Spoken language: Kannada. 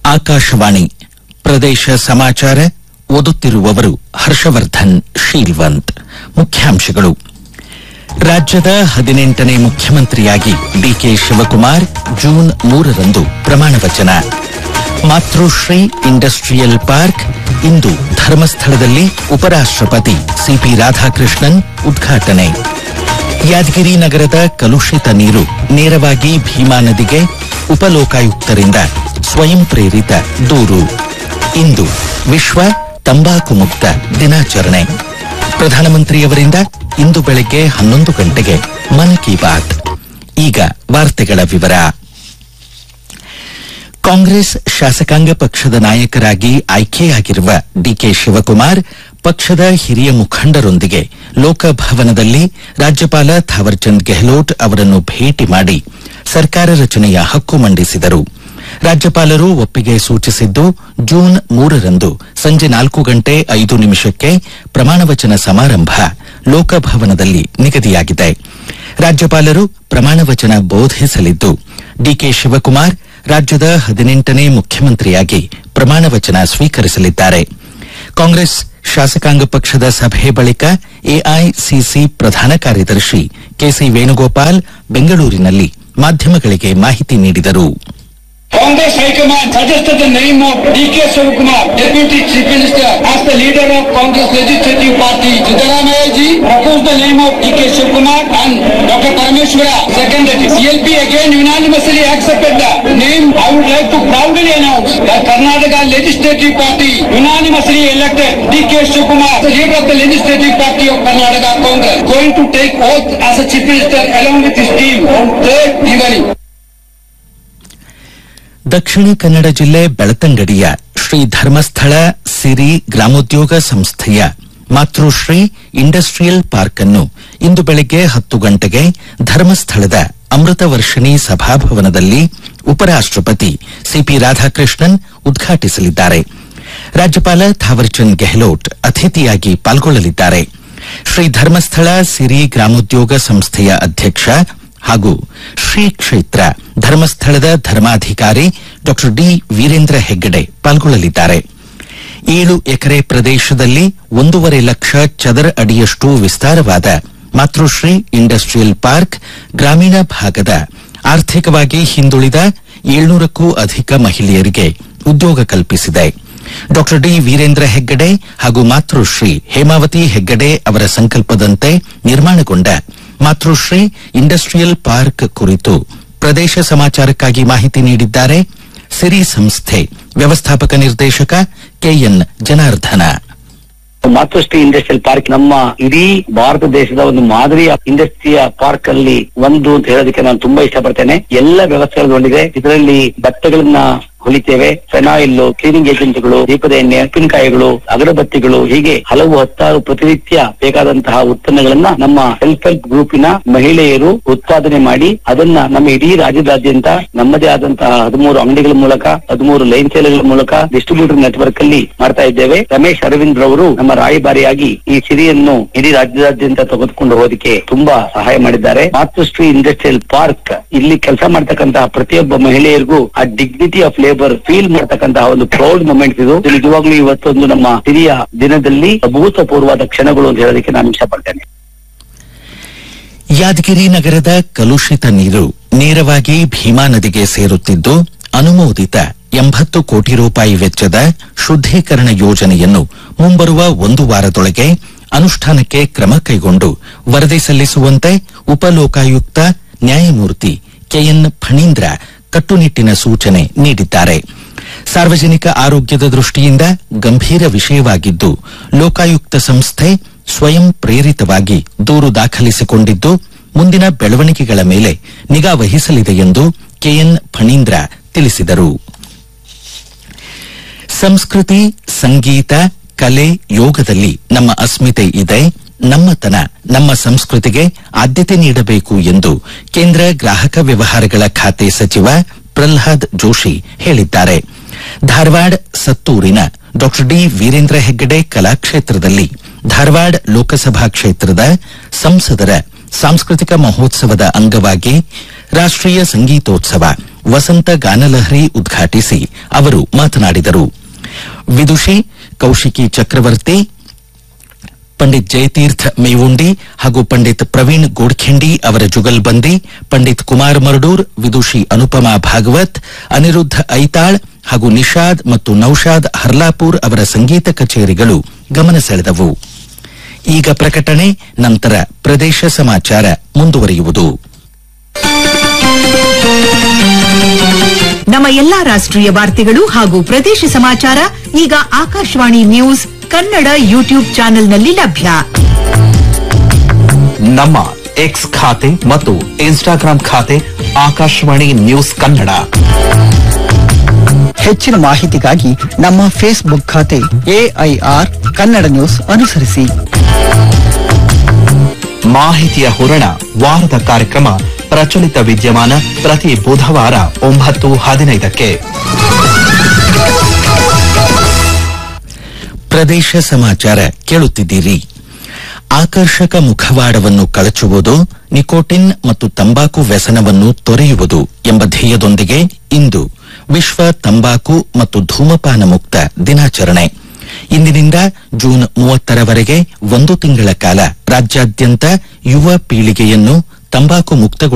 ಆಕಾಶವಾಣಿ ಪ್ರದೇಶ ಸಮಾಚಾರ ಓದುತ್ತಿರುವವರು ಹರ್ಷವರ್ಧನ್ ಶೀಲ್ವಂತ್ ಮುಖ್ಯಾಂಶಗಳು ರಾಜ್ಯದ ಹದಿನೆಂಟನೇ ಮುಖ್ಯಮಂತ್ರಿಯಾಗಿ ಡಿಕೆ ಶಿವಕುಮಾರ್ ಜೂನ್ ಮೂರರಂದು ಪ್ರಮಾಣ ವಚನ ಮಾತೃಶ್ರೀ ಇಂಡಸ್ಟ್ರಿಯಲ್ ಪಾರ್ಕ್ ಇಂದು ಧರ್ಮಸ್ಥಳದಲ್ಲಿ ಉಪರಾಷ್ಟ್ರಪತಿ ಸಿಪಿ ರಾಧಾಕೃಷ್ಣನ್ ಉದ್ಘಾಟನೆ ಯಾದಗಿರಿ ನಗರದ ಕಲುಷಿತ ನೀರು ನೇರವಾಗಿ ಭೀಮಾ ನದಿಗೆ ಉಪಲೋಕಾಯುಕ್ತರಿಂದ ಸ್ವಯಂ ಪ್ರೇರಿತ ದೂರು ಇಂದು ವಿಶ್ವ ತಂಬಾಕು ಮುಕ್ತ ದಿನಾಚರಣೆ ಪ್ರಧಾನಮಂತ್ರಿಯವರಿಂದ ಇಂದು ಬೆಳಗ್ಗೆ ಹನ್ನೊಂದು ಗಂಟೆಗೆ ಮನ್ ಕಿ ಬಾತ್ ಈಗ ವಾರ್ತೆಗಳ ವಿವರ ಕಾಂಗ್ರೆಸ್ ಶಾಸಕಾಂಗ ಪಕ್ಷದ ನಾಯಕರಾಗಿ ಆಯ್ಕೆಯಾಗಿರುವ ಡಿಕೆ ಶಿವಕುಮಾರ್ ಪಕ್ಷದ ಹಿರಿಯ ಮುಖಂಡರೊಂದಿಗೆ ಲೋಕಭವನದಲ್ಲಿ ರಾಜ್ಯಪಾಲ ಥಾವರ್ಚಂದ್ ಗೆಹ್ಲೋಟ್ ಅವರನ್ನು ಭೇಟಿ ಮಾಡಿ ಸರ್ಕಾರ ರಚನೆಯ ಹಕ್ಕು ಮಂಡಿಸಿದರು ರಾಜ್ಯಪಾಲರು ಒಪ್ಪಿಗೆ ಸೂಚಿಸಿದ್ದು ಜೂನ್ ಮೂರರಂದು ಸಂಜೆ ನಾಲ್ಕು ಗಂಟೆ ಐದು ನಿಮಿಷಕ್ಕೆ ಪ್ರಮಾಣವಚನ ಸಮಾರಂಭ ಲೋಕಭವನದಲ್ಲಿ ನಿಗದಿಯಾಗಿದೆ ರಾಜ್ಯಪಾಲರು ಪ್ರಮಾಣವಚನ ಬೋಧಿಸಲಿದ್ದು ಡಿಕೆ ಶಿವಕುಮಾರ್ ರಾಜ್ಯದ ಹದಿನೆಂಟನೇ ಮುಖ್ಯಮಂತ್ರಿಯಾಗಿ ಪ್ರಮಾಣವಚನ ಸ್ವೀಕರಿಸಲಿದ್ದಾರೆ ಕಾಂಗ್ರೆಸ್ ಶಾಸಕಾಂಗ ಪಕ್ಷದ ಸಭೆ ಬಳಿಕ ಎಐಸಿಸಿ ಪ್ರಧಾನ ಕಾರ್ಯದರ್ಶಿ ಕೆಸಿ ವೇಣುಗೋಪಾಲ್ ಬೆಂಗಳೂರಿನಲ್ಲಿ ಮಾಧ್ಯಮಗಳಿಗೆ ಮಾಹಿತಿ ನೀಡಿದರು Congress High Command suggested the name of D.K. Shivakumar, Deputy Chief Minister, as the leader of Congress Legislative Party. Siddaramaya ji proposed the name of D.K. Shivakumar and Dr. Parameshwara seconded it. CLP again unanimously accepted the name. I would like to proudly announce that Karnataka Legislative Party unanimously elected D.K. Shivakumar, the leader of the Legislative Party of Karnataka Congress, going to take oath as a Chief Minister along with his team on 3rd evening. ದಕ್ಷಿಣ ಕನ್ನಡ ಜಿಲ್ಲೆ ಬೆಳತಂಗಡಿಯ ಶ್ರೀ ಧರ್ಮಸ್ಥಳ ಸಿರಿ ಗ್ರಾಮೋದ್ಯೋಗ ಸಂಸ್ಥೆಯ ಮಾತೃಶ್ರೀ ಇಂಡಸ್ಟ್ರಿಯಲ್ ಪಾರ್ಕ್ ಅನ್ನು ಇಂದು ಬೆಳಗ್ಗೆ ಹತ್ತು ಗಂಟೆಗೆ ಧರ್ಮಸ್ಥಳದ ಅಮೃತ ವರ್ಷಿಣಿ ಸಭಾಭವನದಲ್ಲಿ ಉಪರಾಷ್ಟ್ರಪತಿ ಸಿಪಿ ರಾಧಾಕೃಷ್ಣನ್ ಉದ್ಘಾಟಿಸಲಿದ್ದಾರೆ ರಾಜ್ಯಪಾಲ ಥಾವರ್ಚಂದ್ ಗೆಹ್ಲೋಟ್ ಅತಿಥಿಯಾಗಿ ಪಾಲ್ಗೊಳ್ಳಲಿದ್ದಾರೆ ಶ್ರೀ ಧರ್ಮಸ್ಥಳ ಸಿರಿ ಗ್ರಾಮೋದ್ಯೋಗ ಸಂಸ್ಥೆಯ ಅಧ್ಯಕ್ಷ ಹಾಗೂ ಶ್ರೀ ಕ್ಷೇತ್ರ ಧರ್ಮಸ್ಥಳದ ಧರ್ಮಾಧಿಕಾರಿ ಡಾ ಡಿ ವೀರೇಂದ್ರ ಹೆಗ್ಗಡೆ ಪಾಲ್ಗೊಳ್ಳಲಿದ್ದಾರೆ ಏಳು ಎಕರೆ ಪ್ರದೇಶದಲ್ಲಿ ಒಂದೂವರೆ ಲಕ್ಷ ಚದರ ಅಡಿಯಷ್ಟು ವಿಸ್ತಾರವಾದ ಮಾತೃಶ್ರೀ ಇಂಡಸ್ಟ್ರಿಯಲ್ ಪಾರ್ಕ್ ಗ್ರಾಮೀಣ ಭಾಗದ ಆರ್ಥಿಕವಾಗಿ ಹಿಂದುಳಿದ ಏಳ್ನೂರಕ್ಕೂ ಅಧಿಕ ಮಹಿಳೆಯರಿಗೆ ಉದ್ಯೋಗ ಕಲ್ಪಿಸಿದೆ ಡಾ ಡಿ ವೀರೇಂದ್ರ ಹೆಗ್ಗಡೆ ಹಾಗೂ ಮಾತೃಶ್ರೀ ಹೇಮಾವತಿ ಹೆಗ್ಗಡೆ ಅವರ ಸಂಕಲ್ಪದಂತೆ ನಿರ್ಮಾಣಗೊಂಡ ಮಾತೃಶ್ರೀ ಇಂಡಸ್ಟ್ರಿಯಲ್ ಪಾರ್ಕ್ ಕುರಿತು ಪ್ರದೇಶ ಸಮಾಚಾರಕ್ಕಾಗಿ ಮಾಹಿತಿ ನೀಡಿದ್ದಾರೆ ಸಿರಿ ಸಂಸ್ಥೆ ವ್ಯವಸ್ಥಾಪಕ ನಿರ್ದೇಶಕ K N Janardhana Matrushree industrial park ನಮ್ಮ ಇಡೀ ಭಾರತ ದೇಶದ ಒಂದು ಮಾದರಿಯ ಇಂಡಸ್ಟ್ರಿಯ ಪಾರ್ಕ್ ಅಲ್ಲಿ ಒಂದು ಅಂತ ಹೇಳೋದಕ್ಕೆ ನಾನು ತುಂಬಾ ಇಷ್ಟಪಡ್ತೇನೆ ಎಲ್ಲ ವ್ಯವಸ್ಥೆಗಳು ಹೊಂದಿದೆ ಇದರಲ್ಲಿ ಬಟ್ಟೆಗಳನ್ನ ಹೊಲಿತೇವೆ ಫೆನಾಯಿಲ್ ಕ್ಲೀನಿಂಗ್ ಏಜೆಂಟ್ಗಳು ದೀಪದ ಎಣ್ಣೆ ಉಪ್ಪಿನಕಾಯಿಗಳು ಅಗರಬತ್ತಿಗಳು ಹೀಗೆ ಹಲವು ಹತ್ತಾರು ಪ್ರತಿನಿತ್ಯ ಬೇಕಾದಂತಹ ಉತ್ಪನ್ನಗಳನ್ನ ನಮ್ಮ ಸೆಲ್ಫ್ ಹೆಲ್ಪ್ ಗ್ರೂಪಿನ ಮಹಿಳೆಯರು ಉತ್ಪಾದನೆ ಮಾಡಿ ಅದನ್ನ ನಮ್ಮ ಇಡೀ ರಾಜ್ಯದಾದ್ಯಂತ ನಮ್ಮದೇ ಆದಂತಹ ಹದಿಮೂರು ಅಂಗಡಿಗಳ ಮೂಲಕ ಹದಿಮೂರು ಲೈನ್ ಸೇಲ್ಗಳ ಮೂಲಕ ಡಿಸ್ಟ್ರಿಬ್ಯೂಟರ್ ನೆಟ್ವರ್ಕ್ ಅಲ್ಲಿ ಮಾಡ್ತಾ ಇದ್ದೇವೆ ರಮೇಶ್ ಅರವಿಂದ್ ರವರು ನಮ್ಮ ರಾಯಭಾರಿಯಾಗಿ ಈ ಸಿರಿಯನ್ನು ಇಡೀ ರಾಜ್ಯದಾದ್ಯಂತ ತೆಗೆದುಕೊಂಡು ಹೋಗೋದಕ್ಕೆ ತುಂಬಾ ಸಹಾಯ ಮಾಡಿದ್ದಾರೆ ಮಾತೃಶ್ರೀ ಇಂಡಸ್ಟ್ರಿಯಲ್ ಪಾರ್ಕ್ ಇಲ್ಲಿ ಕೆಲಸ ಮಾಡ್ತಕ್ಕಂತಹ ಪ್ರತಿಯೊಬ್ಬ ಮಹಿಳೆಯರಿಗೂ ಆ ಡಿಗ್ನಿಟಿ ಆಫ್ ಲೇಬರ್ ಫೀಲ್ ಮಾಡ್ತಕ್ಕಂತಹ ಒಂದು ಪ್ರೌಡ್ ಮೂಮೆಂಟ್ ಇದು ಇದು ನಿಜವಾಗ್ಲೂ ಇವತ್ತೊಂದು ನಮ್ಮ ಹಿರಿಯ ದಿನದಲ್ಲಿ ಅಭೂತಪೂರ್ವವಾದ ಕ್ಷಣಗಳು ಅಂತ ಹೇಳೋದಕ್ಕೆ ನಾನು ಇಷ್ಟಪಡ್ತೇನೆ ಯಾದಗಿರಿ ನಗರದ ಕಲುಷಿತ ನೀರು ನೇರವಾಗಿ ಭೀಮಾ ನದಿಗೆ ಸೇರುತ್ತಿದ್ದು ಅನುಮೋದಿತ ಎಂಬತ್ತು ಕೋಟಿ ರೂಪಾಯಿ ವೆಚ್ಚದ ಶುದ್ದೀಕರಣ ಯೋಜನೆಯನ್ನು ಮುಂಬರುವ ಒಂದು ವಾರದೊಳಗೆ ಅನುಷ್ಠಾನಕ್ಕೆ ಕ್ರಮ ಕೈಗೊಂಡು ವರದಿ ಸಲ್ಲಿಸುವಂತೆ ಉಪಲೋಕಾಯುಕ್ತ ನ್ಯಾಯಮೂರ್ತಿ ಕೆಎನ್ ಫಣೀಂದ್ರ ಕಟ್ಟುನಿಟ್ಟಿನ ಸೂಚನೆ ನೀಡಿದ್ದಾರೆ ಸಾರ್ವಜನಿಕ ಆರೋಗ್ಯದ ದೃಷ್ಟಿಯಿಂದ ಗಂಭೀರ ವಿಷಯವಾಗಿದ್ದು ಲೋಕಾಯುಕ್ತ ಸಂಸ್ಥೆ ಸ್ವಯಂ ಪ್ರೇರಿತವಾಗಿ ದೂರು ದಾಖಲಿಸಿಕೊಂಡಿದ್ದು ಮುಂದಿನ ಬೆಳವಣಿಗೆಗಳ ಮೇಲೆ ನಿಗಾ ವಹಿಸಲಿದೆ ಎಂದು ಕೆಎನ್ ಫಣೀಂದ್ರ ತಿಳಿಸಿದರು ಸಂಸ್ಕೃತಿ ಸಂಗೀತ ಕಲೆ ಯೋಗದಲ್ಲಿ ನಮ್ಮ ಅಸ್ಮಿತೆ ಇದೆ ನಮ್ಮತನ ನಮ್ಮ ಸಂಸ್ಕೃತಿಗೆ ಆದ್ಯತೆ ನೀಡಬೇಕು ಎಂದು ಕೇಂದ್ರ ಗ್ರಾಹಕ ವ್ಯವಹಾರಗಳ ಖಾತೆ ಸಚಿವ ಪ್ರಲ್ಹಾದ್ ಜೋಶಿ ಹೇಳಿದ್ದಾರೆ ಧಾರವಾಡ ಸತ್ತೂರಿನ ಡಾ ಡಿ ವೀರೇಂದ್ರ ಹೆಗ್ಗಡೆ ಕಲಾಕ್ಷೇತ್ರದಲ್ಲಿ ಧಾರವಾಡ ಲೋಕಸಭಾ ಕ್ಷೇತ್ರದ ಸಂಸದರ ಸಾಂಸ್ಕೃತಿಕ ಮಹೋತ್ಸವದ ಅಂಗವಾಗಿ ರಾಷ್ಟ್ರೀಯ ಸಂಗೀತೋತ್ಸವ ವಸಂತ ಗಾನಲಹರಿ ಉದ್ಘಾಟಿಸಿ ಅವರು ಮಾತನಾಡಿದರು ವಿದುಷಿ ಕೌಶಿಕಿ ಚಕ್ರವರ್ತಿ ಪಂಡಿತ್ ಜಯತೀರ್ಥ ಮೇವುಂಡಿ ಹಾಗೂ ಪಂಡಿತ್ ಪ್ರವೀಣ್ ಗೋಡ್ಖೆಂಡಿ ಅವರ ಜುಗಲ್ಬಂದಿ ಪಂಡಿತ್ ಕುಮಾರ್ ಮರ್ಡೂರ್ ವಿದುಷಿ ಅನುಪಮಾ ಭಾಗವತ್ ಅನಿರುದ್ಧ ಐತಾಳ್ ಹಾಗೂ ನಿಷಾದ್ ಮತ್ತು ನೌಶಾದ್ ಹರ್ಲಾಪುರ್ ಅವರ ಸಂಗೀತ ಕಚೇರಿಗಳು ಗಮನ ಸೆಳೆದವು ಈಗ ಪ್ರಕಟಣೆ ನಂತರ ಪ್ರದೇಶ ಸಮಾಚಾರ ಮುಂದುವರಿಯುವುದು ನಮ್ಮ ಎಲ್ಲಾ ರಾಷ್ಟ್ರೀಯ ವಾರ್ತೆಗಳು ಹಾಗೂ ಪ್ರದೇಶ ಸಮಾಚಾರ ಈಗ ಆಕಾಶವಾಣಿ ನ್ಯೂಸ್ ಕನ್ನಡ ಯೂಟ್ಯೂಬ್ ಚಾನೆಲ್ನಲ್ಲಿ ಲಭ್ಯ ನಮ್ಮ ಎಕ್ಸ್ ಖಾತೆ ಮತ್ತು ಇನ್ಸ್ಟಾಗ್ರಾಂ ಖಾತೆ ಆಕಾಶವಾಣಿ ನ್ಯೂಸ್ ಕನ್ನಡ ಹೆಚ್ಚಿನ ಮಾಹಿತಿಗಾಗಿ ನಮ್ಮ ಫೇಸ್ಬುಕ್ ಖಾತೆ ಎಐಆರ್ ಕನ್ನಡ ನ್ಯೂಸ್ ಅನುಸರಿಸಿ ಮಾಹಿತಿಯ ಹೂರಣ ವಾರದ ಕಾರ್ಯಕ್ರಮ ಪ್ರಚಲಿತ ವಿದ್ಯಮಾನ ಪ್ರತಿ ಬುಧವಾರ ಒಂಬತ್ತು ಹದಿನೈದಕ್ಕೆ ಪ್ರದೇಶ ಸಮಾಚಾರ ಕೇಳುತ್ತಿದ್ದೀರಿ ಆಕರ್ಷಕ ಮುಖವಾಡವನ್ನು ಕಳಚುವುದು ನಿಕೋಟಿನ್ ಮತ್ತು ತಂಬಾಕು ವ್ಯಸನವನ್ನು ತೊರೆಯುವುದು ಎಂಬ ಧ್ಯೇಯದೊಂದಿಗೆ ಇಂದು ವಿಶ್ವ ತಂಬಾಕು ಮತ್ತು ಧೂಮಪಾನ ಮುಕ್ತ ದಿನಾಚರಣೆ ಇಂದಿನಿಂದ ಜೂನ್ ಮೂವತ್ತರವರೆಗೆ ಒಂದು ತಿಂಗಳ ಕಾಲ ರಾಜ್ಯಾದ್ಯಂತ ಯುವ ಪೀಳಿಗೆಯನ್ನು ತಂಬಾಕು ಮುಕ್ತಗೊಳಿಸುವ